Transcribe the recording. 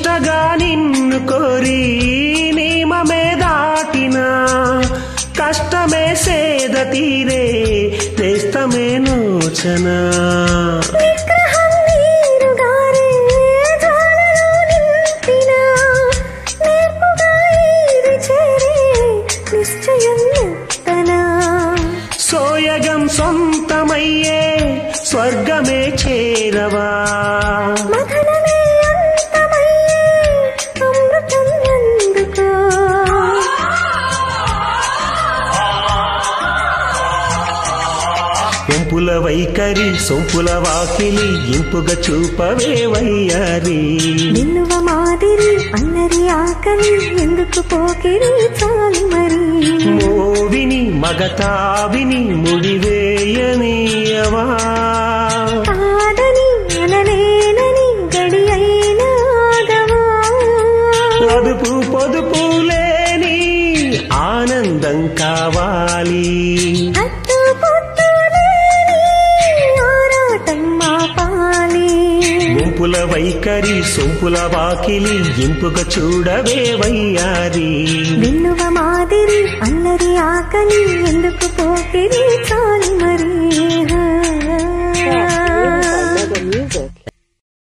నిష్టగా నిన్ను కోరి నియమమే దాటినా కష్టమే సేద తీరే నేస్తమే నోచనా నిగ్రహం నీరుగారే జ్వాలలో నింపిన నేర్పుగా ఈది చేరే నిశ్చయం ఎత్తనా సోయగం సొంతమయ్యే స్వర్గమే చేరవా మథనమే అంతమయ్యే అమృతం అందుకో ఒంపుల వైఖరి సొంపుల వాకిలి ఇంపుగా చూపవే వయ్యారి నిన్నువ మాదిరి అన్నరి ఆకలి ఎందుకు పోకిరి చాలు మరి మోవిని మగతావిని ముడివేయనీయవా కాదని అనలేనని గడి అయినా ఆగవా అదుపు పొదుపు లేని ఆనందం కావాలి హత్తు పొత్తు లేని ఆరాటం ఆపాలి గుంపుల వైఖరి సొంపుల వాకిలి ఇంపుగా చూడవే వయ్యారి విన్నువ మాదిరి అల్లరి ఆకలి ఎందుకు పోకిరి చాలు